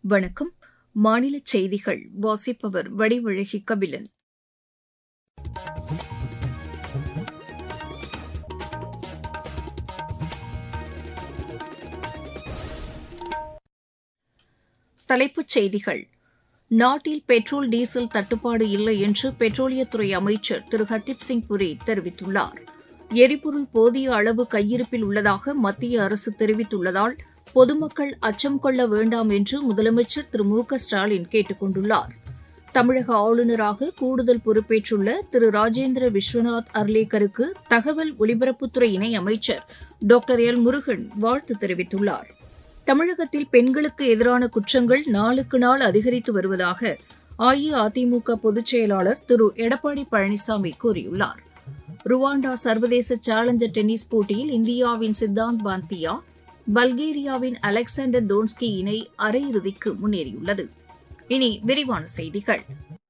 வணக்கம் மாநில செய்திகள் வாசிப்பவர் வடிவழகி கபிலன் தலைப்புச் செய்திகள் நாட்டில் பெட்ரோல் டீசல் தட்டுப்பாடு இல்லை என்று பெட்ரோலியத்துறை அமைச்சர் திரு ஹர்தீப் சிங் புரி தெரிவித்துள்ளார் எரிபொருள் போதிய அளவு கையிருப்பில் உள்ளதாக மத்திய அரசு தெரிவித்துள்ளதால் பொதுமக்கள் அச்சம் கொள்ள வேண்டாம் என்று முதலமைச்சர் திரு மு க ஸ்டாலின் கேட்டுக் கொண்டுள்ளார் தமிழக ஆளுநராக கூடுதல் பொறுப்பேற்றுள்ள திரு ராஜேந்திர விஸ்வநாத் அர்லேக்கருக்கு தகவல் ஒலிபரப்புத்துறை இணையமைச்சர் டாக்டர் எல் முருகன் வாழ்த்து தெரிவித்துள்ளார் தமிழகத்தில் பெண்களுக்கு எதிரான குற்றங்கள் நாளுக்கு நாள் அதிகரித்து வருவதாக அஇஅதிமுக பொதுச் செயலாளர் திரு எடப்பாடி பழனிசாமி கூறியுள்ளார் ருவாண்டா சர்வதேச சேலஞ்சர் டென்னிஸ் போட்டியில் இந்தியாவின் சித்தாந்த் பாந்தியா பல்கேரியாவின் அலெக்சாண்டர் டோன்ஸ்கி இணை அரையிறுதிக்கு முன்னேறியுள்ளது இனி விரிவான செய்திகள்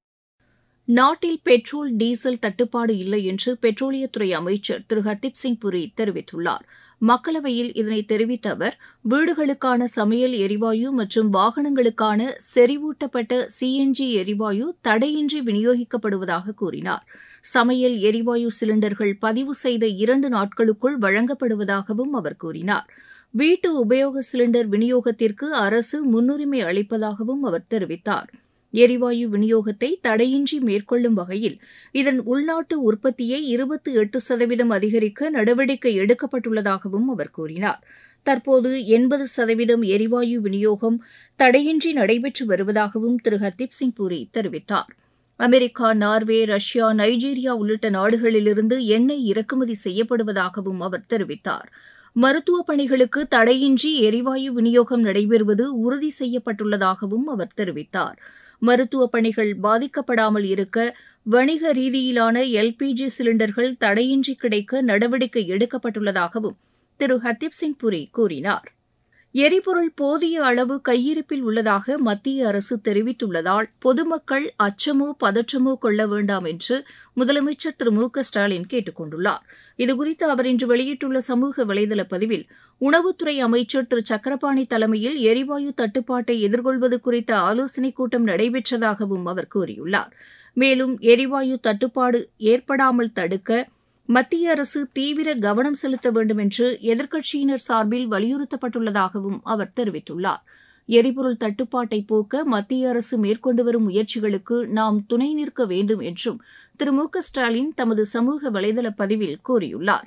நாட்டில் பெட்ரோல் டீசல் தட்டுப்பாடு இல்லை என்று பெட்ரோலியத்துறை அமைச்சர் திரு ஹர்தீப் சிங் புரி தெரிவித்துள்ளார் மக்களவையில் இதனை தெரிவித்த அவர் வீடுகளுக்கான சமையல் எரிவாயு மற்றும் வாகனங்களுக்கான செறிவூட்டப்பட்ட சிஎன்ஜி எரிவாயு தடையின்றி விநியோகிக்கப்படுவதாக கூறினார் சமையல் எரிவாயு சிலிண்டர்கள் பதிவு செய்த இரண்டு நாட்களுக்குள் வழங்கப்படுவதாகவும் அவர் கூறினார் வீட்டு உபயோக சிலிண்டர் விநியோகத்திற்கு அரசு முன்னுரிமை அளிப்பதாகவும் அவர் தெரிவித்தார் எரிவாயு விநியோகத்தை தடையின்றி மேற்கொள்ளும் வகையில் இதன் உள்நாட்டு உற்பத்தியை இருபத்தி எட்டு சதவீதம் அதிகரிக்க நடவடிக்கை எடுக்கப்பட்டுள்ளதாகவும் அவர் கூறினார் தற்போது எண்பது சதவீதம் எரிவாயு விநியோகம் தடையின்றி நடைபெற்று வருவதாகவும் திரு ஹர்தீப் சிங் பூரி தெரிவித்தார் அமெரிக்கா நார்வே ரஷ்யா நைஜீரியா உள்ளிட்ட நாடுகளிலிருந்து எண்ணெய் இறக்குமதி செய்யப்படுவதாகவும் அவர் தெரிவித்தார் மருத்துவ பணிகளுக்கு தடையின்றி எரிவாயு விநியோகம் நடைபெறுவது உறுதி செய்யப்பட்டுள்ளதாகவும் அவர் தெரிவித்தார் மருத்துவ பணிகள் பாதிக்கப்படாமல் இருக்க வணிக ரீதியிலான எல்பிஜி சிலிண்டர்கள் தடையின்றி கிடைக்க நடவடிக்கை எடுக்கப்பட்டுள்ளதாகவும் திரு ஹர்தீப் சிங் புரி கூறினார் எரிபொருள் போதிய அளவு கையிருப்பில் உள்ளதாக மத்திய அரசு தெரிவித்துள்ளதால் பொதுமக்கள் அச்சமோ பதற்றமோ கொள்ள வேண்டாம் என்று முதலமைச்சர் திரு மு க ஸ்டாலின் கேட்டுக் கொண்டுள்ளார் இதுகுறித்து அவர் இன்று வெளியிட்டுள்ள சமூக வலைதள பதிவில் உணவுத்துறை அமைச்சர் திரு சக்கரபாணி தலைமையில் எரிவாயு தட்டுப்பாட்டை எதிர்கொள்வது குறித்த ஆலோசனைக் கூட்டம் நடைபெற்றதாகவும் அவர் கூறியுள்ளார் மேலும் எரிவாயு தட்டுப்பாடு ஏற்படாமல் தடுக்க மத்திய அரசு தீவிர கவனம் செலுத்த வேண்டும் என்று எதிர்க்கட்சியினர் சார்பில் வலியுறுத்தப்பட்டுள்ளதாகவும் அவர் தெரிவித்துள்ளார் எரிபொருள் தட்டுப்பாட்டை போக்க மத்திய அரசு மேற்கொண்டு வரும் முயற்சிகளுக்கு நாம் துணை நிற்க வேண்டும் என்றும் திரு மு க ஸ்டாலின் தமது சமூக வலைதள பதிவில் கூறியுள்ளார்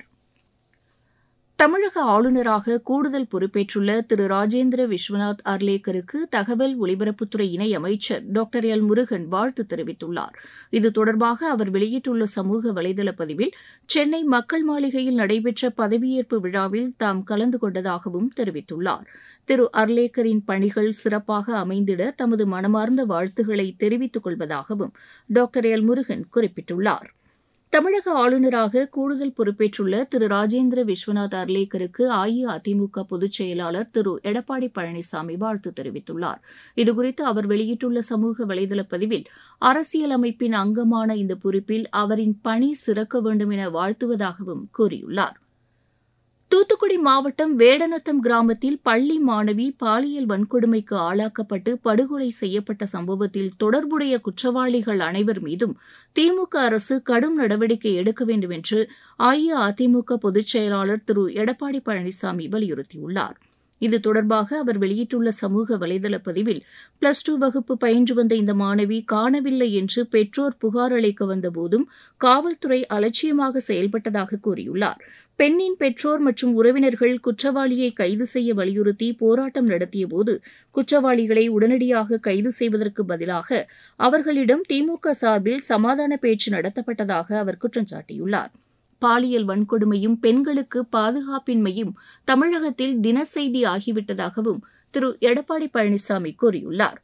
தமிழக ஆளுநராக கூடுதல் பொறுப்பேற்றுள்ள திரு ராஜேந்திர விஸ்வநாத் அர்லேக்கருக்கு தகவல் ஒலிபரப்புத்துறை இணையமைச்சர் டாக்டர் எல் முருகன் வாழ்த்து தெரிவித்துள்ளார் இது தொடர்பாக அவர் வெளியிட்டுள்ள சமூக வலைதள பதிவில் சென்னை மக்கள் மாளிகையில் நடைபெற்ற பதவியேற்பு விழாவில் தாம் கலந்து கொண்டதாகவும் தெரிவித்துள்ளார் திரு அர்லேக்கரின் பணிகள் சிறப்பாக அமைந்திட தமது மனமார்ந்த வாழ்த்துக்களை தெரிவித்துக் கொள்வதாகவும் டாக்டர் எல் முருகன் குறிப்பிட்டுள்ளார் தமிழக ஆளுநராக கூடுதல் பொறுப்பேற்றுள்ள திரு ராஜேந்திர விஸ்வநாத் அர்லேக்கருக்கு அஇஅதிமுக பொதுச் செயலாளர் திரு எடப்பாடி பழனிசாமி வாழ்த்து தெரிவித்துள்ளார் இதுகுறித்து அவர் வெளியிட்டுள்ள சமூக வலைதள பதிவில் அரசியல் அமைப்பின் அங்கமான இந்த பொறுப்பில் அவரின் பணி சிறக்க வேண்டும் என வாழ்த்துவதாகவும் கூறியுள்ளார் தூத்துக்குடி மாவட்டம் வேடநத்தம் கிராமத்தில் பள்ளி மாணவி பாலியல் வன்கொடுமைக்கு ஆளாக்கப்பட்டு படுகொலை செய்யப்பட்ட சம்பவத்தில் தொடர்புடைய குற்றவாளிகள் அனைவர் மீதும் திமுக அரசு கடும் நடவடிக்கை எடுக்க வேண்டும் என்று அஇஅதிமுக பொதுச் செயலாளர் திரு எடப்பாடி பழனிசாமி வலியுறுத்தியுள்ளார் இது தொடர்பாக அவர் வெளியிட்டுள்ள சமூக வலைதள பதிவில் பிளஸ் டூ வகுப்பு பயின்று வந்த இந்த மாணவி காணவில்லை என்று பெற்றோர் புகார் அளிக்க வந்தபோதும் காவல்துறை அலட்சியமாக செயல்பட்டதாக கூறியுள்ளார் பெண்ணின் பெற்றோர் மற்றும் உறவினர்கள் குற்றவாளியை கைது செய்ய வலியுறுத்தி போராட்டம் நடத்தியபோது குற்றவாளிகளை உடனடியாக கைது செய்வதற்கு பதிலாக அவர்களிடம் திமுக சார்பில் சமாதான பேச்சு நடத்தப்பட்டதாக அவர் குற்றம் சாட்டியுள்ளார் பாலியல் வன்கொடுமையும் பெண்களுக்கு பாதுகாப்பின்மையும் தமிழகத்தில் தினசெய்தி ஆகிவிட்டதாகவும் திரு எடப்பாடி பழனிசாமி கூறியுள்ளார்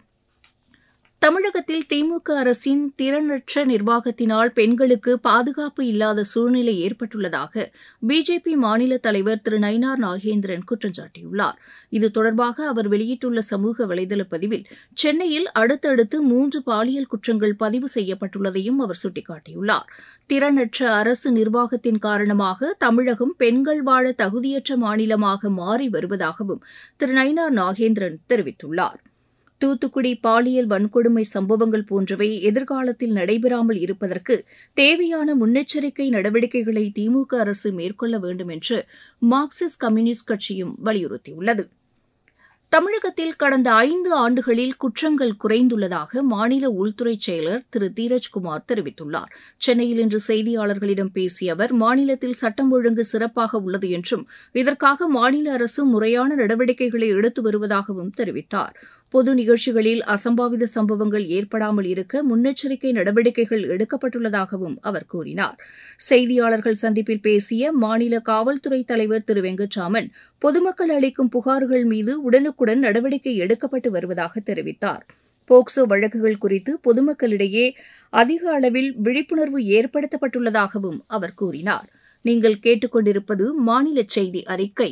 தமிழகத்தில் திமுக அரசின் திறனற்ற நிர்வாகத்தினால் பெண்களுக்கு பாதுகாப்பு இல்லாத சூழ்நிலை ஏற்பட்டுள்ளதாக பிஜேபி மாநில தலைவர் திரு நயினார் நாகேந்திரன் குற்றம் சாட்டியுள்ளார் இது தொடர்பாக அவர் வெளியிட்டுள்ள சமூக வலைதள பதிவில் சென்னையில் அடுத்தடுத்து மூன்று பாலியல் குற்றங்கள் பதிவு செய்யப்பட்டுள்ளதையும் அவர் சுட்டிக்காட்டியுள்ளார் திறனற்ற அரசு நிர்வாகத்தின் காரணமாக தமிழகம் பெண்கள் வாழ தகுதியற்ற மாநிலமாக மாறி வருவதாகவும் திரு நயினார் நாகேந்திரன் தெரிவித்துள்ளார் தூத்துக்குடி பாலியல் வன்கொடுமை சம்பவங்கள் போன்றவை எதிர்காலத்தில் நடைபெறாமல் இருப்பதற்கு தேவையான முன்னெச்சரிக்கை நடவடிக்கைகளை திமுக அரசு மேற்கொள்ள வேண்டும் என்று மார்க்சிஸ்ட் கம்யூனிஸ்ட் கட்சியும் வலியுறுத்தியுள்ளது தமிழகத்தில் கடந்த ஐந்து ஆண்டுகளில் குற்றங்கள் குறைந்துள்ளதாக மாநில உள்துறை செயலர் திரு தீரஜ்குமார் தெரிவித்துள்ளார் சென்னையில் இன்று செய்தியாளர்களிடம் பேசிய அவர் மாநிலத்தில் சட்டம் ஒழுங்கு சிறப்பாக உள்ளது என்றும் இதற்காக மாநில அரசு முறையான நடவடிக்கைகளை எடுத்து வருவதாகவும் தெரிவித்தார் பொது நிகழ்ச்சிகளில் அசம்பாவித சம்பவங்கள் ஏற்படாமல் இருக்க முன்னெச்சரிக்கை நடவடிக்கைகள் எடுக்கப்பட்டுள்ளதாகவும் அவர் கூறினார் செய்தியாளர்கள் சந்திப்பில் பேசிய மாநில காவல்துறை தலைவர் திரு வெங்கட்ராமன் பொதுமக்கள் அளிக்கும் புகார்கள் மீது உடனுக்குடன் நடவடிக்கை எடுக்கப்பட்டு வருவதாக தெரிவித்தார் போக்சோ வழக்குகள் குறித்து பொதுமக்களிடையே அதிக அளவில் விழிப்புணர்வு ஏற்படுத்தப்பட்டுள்ளதாகவும் அவர் கூறினார் நீங்கள் கேட்டுக்கொண்டிருப்பது மாநில செய்தி அறிக்கை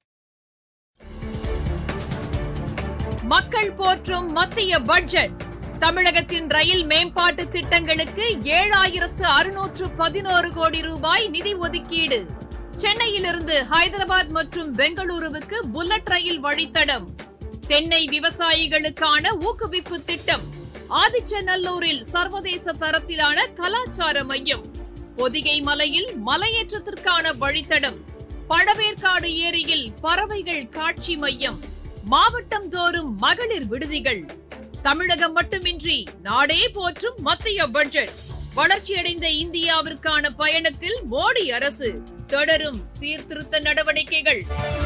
மக்கள் போற்றும் மத்திய பட்ஜெட் தமிழகத்தின் ரயில் மேம்பாட்டு திட்டங்களுக்கு ஏழாயிரத்து அறுநூற்று பதினோரு கோடி ரூபாய் நிதி ஒதுக்கீடு சென்னையிலிருந்து ஹைதராபாத் மற்றும் பெங்களூருவுக்கு புல்லட் ரயில் வழித்தடம் தென்னை விவசாயிகளுக்கான ஊக்குவிப்பு திட்டம் ஆதிச்சநல்லூரில் சர்வதேச தரத்திலான கலாச்சார மையம் பொதிகை மலையில் மலையேற்றத்திற்கான வழித்தடம் பழவேற்காடு ஏரியில் பறவைகள் காட்சி மையம் மாவட்டம் தோறும் மகளிர் விடுதிகள் தமிழகம் மட்டுமின்றி நாடே போற்றும் மத்திய பட்ஜெட் வளர்ச்சியடைந்த இந்தியாவிற்கான பயணத்தில் மோடி அரசு தொடரும் சீர்திருத்த நடவடிக்கைகள்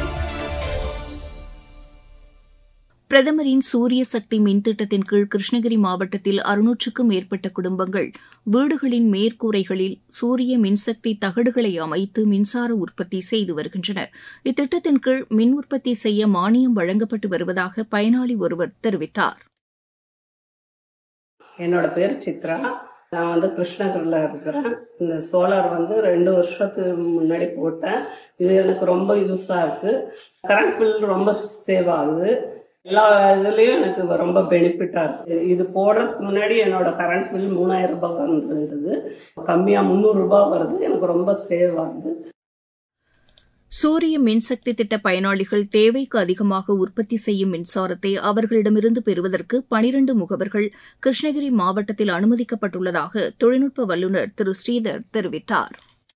பிரதமரின் சூரிய சக்தி மின் திட்டத்தின் கீழ் கிருஷ்ணகிரி மாவட்டத்தில் அறுநூற்றுக்கும் மேற்பட்ட குடும்பங்கள் வீடுகளின் மேற்கூரைகளில் சூரிய மின்சக்தி தகடுகளை அமைத்து மின்சார உற்பத்தி செய்து வருகின்றனர் இத்திட்டத்தின் கீழ் மின் உற்பத்தி செய்ய மானியம் வழங்கப்பட்டு வருவதாக பயனாளி ஒருவர் தெரிவித்தார் என்னோட பேர் சித்ரா நான் வந்து கிருஷ்ணகிரியில் இருக்கிறேன் இந்த சோலார் வந்து ரெண்டு வருஷத்துக்கு முன்னாடி போட்டேன் இது எனக்கு ரொம்ப யூஸாக இருக்குது கரண்ட் பில் ரொம்ப சேவ் ஆகுது எல்லா இதுலேயும் எனக்கு ரொம்ப பெனிஃபிட்டாக இருக்குது இது போடுறதுக்கு முன்னாடி என்னோட கரண்ட் பில் மூணாயிரம் ரூபாய் வந்துருது கம்மியாக முந்நூறுரூபா வருது எனக்கு ரொம்ப சேவ் ஆகுது சூரிய மின்சக்தி திட்ட பயனாளிகள் தேவைக்கு அதிகமாக உற்பத்தி செய்யும் மின்சாரத்தை அவர்களிடமிருந்து பெறுவதற்கு பனிரண்டு முகவர்கள் கிருஷ்ணகிரி மாவட்டத்தில் அனுமதிக்கப்பட்டுள்ளதாக தொழில்நுட்ப வல்லுநர் திரு ஸ்ரீதர் தெரிவித்தார்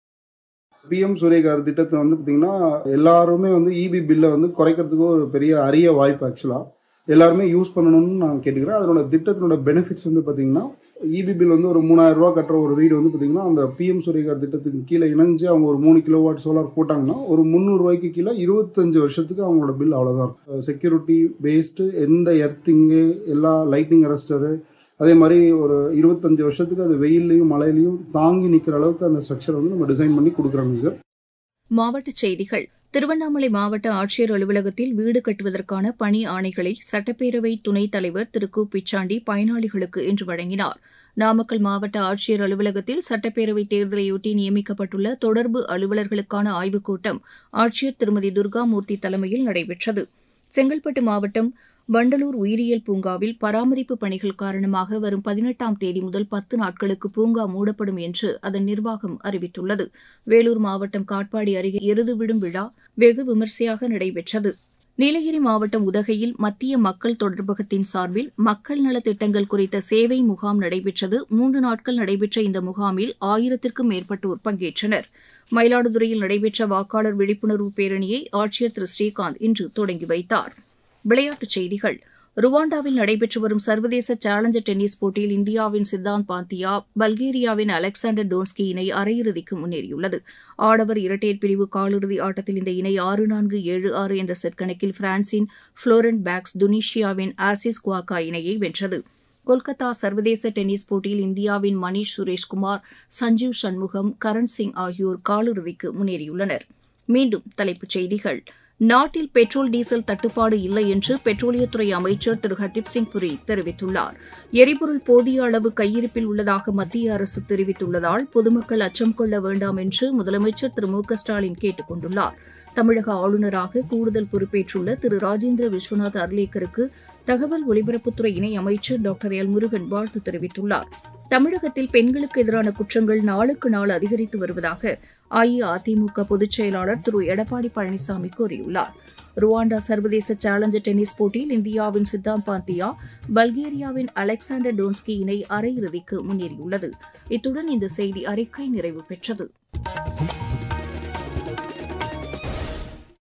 பிஎம் சூரியகார் திட்டத்தை வந்து பார்த்தீங்கன்னா எல்லாருமே வந்து இபி பில்லை வந்து குறைக்கிறதுக்கு ஒரு பெரிய அரிய வாய்ப்பு ஆக்சுவலாக எல்லாருமே யூஸ் பண்ணணும்னு நான் கேட்டுக்கிறேன் அதனோட திட்டத்தினோட பெனிஃபிட்ஸ் வந்து பார்த்தீங்கன்னா இபி பில் வந்து ஒரு மூணாயிரம் ரூபா கட்டுற ஒரு வீடு வந்து பார்த்தீங்கன்னா அந்த பிஎம் சூரியகார் திட்டத்தின் கீழே இணைஞ்சு அவங்க ஒரு மூணு கிலோ வாட் சோலார் போட்டாங்கன்னா ஒரு முந்நூறுரூவாய்க்கு கீழே இருபத்தஞ்சு வருஷத்துக்கு அவங்களோட பில் அவ்வளோதான் செக்யூரிட்டி பேஸ்டு எந்த எர்த்திங்கு எல்லா லைட்டிங் அரெஸ்டரு அதே மாதிரி ஒரு இருபத்தஞ்சு வருஷத்துக்கு அது வெயில்லையும் மழையிலையும் தாங்கி நிற்கிற அளவுக்கு அந்த ஸ்ட்ரக்சர் வந்து நம்ம டிசைன் பண்ணி கொடுக்குறாங்க மாவட்டச் செய்திகள் திருவண்ணாமலை மாவட்ட ஆட்சியர் அலுவலகத்தில் வீடு கட்டுவதற்கான பணி ஆணைகளை சட்டப்பேரவை துணைத் தலைவர் திரு கு பிச்சாண்டி பயனாளிகளுக்கு இன்று வழங்கினார் நாமக்கல் மாவட்ட ஆட்சியர் அலுவலகத்தில் சட்டப்பேரவை தேர்தலையொட்டி நியமிக்கப்பட்டுள்ள தொடர்பு அலுவலர்களுக்கான ஆய்வுக் கூட்டம் ஆட்சியர் திருமதி துர்காமூர்த்தி தலைமையில் நடைபெற்றது செங்கல்பட்டு மாவட்டம் வண்டலூர் உயிரியல் பூங்காவில் பராமரிப்பு பணிகள் காரணமாக வரும் பதினெட்டாம் தேதி முதல் பத்து நாட்களுக்கு பூங்கா மூடப்படும் என்று அதன் நிர்வாகம் அறிவித்துள்ளது வேலூர் மாவட்டம் காட்பாடி அருகே எருது விடும் விழா வெகு விமரிசையாக நடைபெற்றது நீலகிரி மாவட்டம் உதகையில் மத்திய மக்கள் தொடர்பகத்தின் சார்பில் மக்கள் நலத் திட்டங்கள் குறித்த சேவை முகாம் நடைபெற்றது மூன்று நாட்கள் நடைபெற்ற இந்த முகாமில் ஆயிரத்திற்கும் மேற்பட்டோர் பங்கேற்றனர் மயிலாடுதுறையில் நடைபெற்ற வாக்காளர் விழிப்புணர்வு பேரணியை ஆட்சியர் திரு ஸ்ரீகாந்த் இன்று தொடங்கி வைத்தார் விளையாட்டுச் செய்திகள் ருவாண்டாவில் நடைபெற்று வரும் சர்வதேச சேலஞ்சர் டென்னிஸ் போட்டியில் இந்தியாவின் சித்தாந்த் பாந்தியா பல்கேரியாவின் அலெக்சாண்டர் டோன்ஸ்கி இணை அரையிறுதிக்கு முன்னேறியுள்ளது ஆடவர் இரட்டையர் பிரிவு காலிறுதி ஆட்டத்தில் இந்த இணை ஆறு நான்கு ஏழு ஆறு என்ற செட் கணக்கில் பிரான்சின் புளோரன் பேக்ஸ் துனிஷியாவின் ஆசிஸ் குவாக்கா இணையை வென்றது கொல்கத்தா சர்வதேச டென்னிஸ் போட்டியில் இந்தியாவின் மணீஷ் சுரேஷ்குமார் சஞ்சீவ் சண்முகம் கரண் சிங் ஆகியோர் காலிறுதிக்கு முன்னேறியுள்ளனர் மீண்டும் தலைப்புச் செய்திகள் நாட்டில் பெட்ரோல் டீசல் தட்டுப்பாடு இல்லை என்று பெட்ரோலியத்துறை அமைச்சர் திரு ஹர்தீப் சிங் புரி தெரிவித்துள்ளார் எரிபொருள் போதிய அளவு கையிருப்பில் உள்ளதாக மத்திய அரசு தெரிவித்துள்ளதால் பொதுமக்கள் அச்சம் கொள்ள வேண்டாம் என்று முதலமைச்சர் திரு மு க ஸ்டாலின் கேட்டுக் கொண்டுள்ளார் தமிழக ஆளுநராக கூடுதல் பொறுப்பேற்றுள்ள திரு ராஜேந்திர விஸ்வநாத் அர்லேக்கருக்கு தகவல் ஒலிபரப்புத்துறை இணை அமைச்சர் டாக்டர் எல் முருகன் வாழ்த்து தெரிவித்துள்ளார் தமிழகத்தில் பெண்களுக்கு எதிரான குற்றங்கள் நாளுக்கு நாள் அதிகரித்து வருவதாக அஇஅதிமுக பொதுச் செயலாளர் திரு எடப்பாடி பழனிசாமி கூறியுள்ளார் ருவாண்டா சர்வதேச சேலஞ்சர் டென்னிஸ் போட்டியில் இந்தியாவின் சித்தாந்த் பாந்தியா பல்கேரியாவின் அலெக்சாண்டர் டோன்ஸ்கி இணை அரையிறுதிக்கு முன்னேறியுள்ளது இத்துடன் இந்த செய்தி அறிக்கை நிறைவு பெற்றது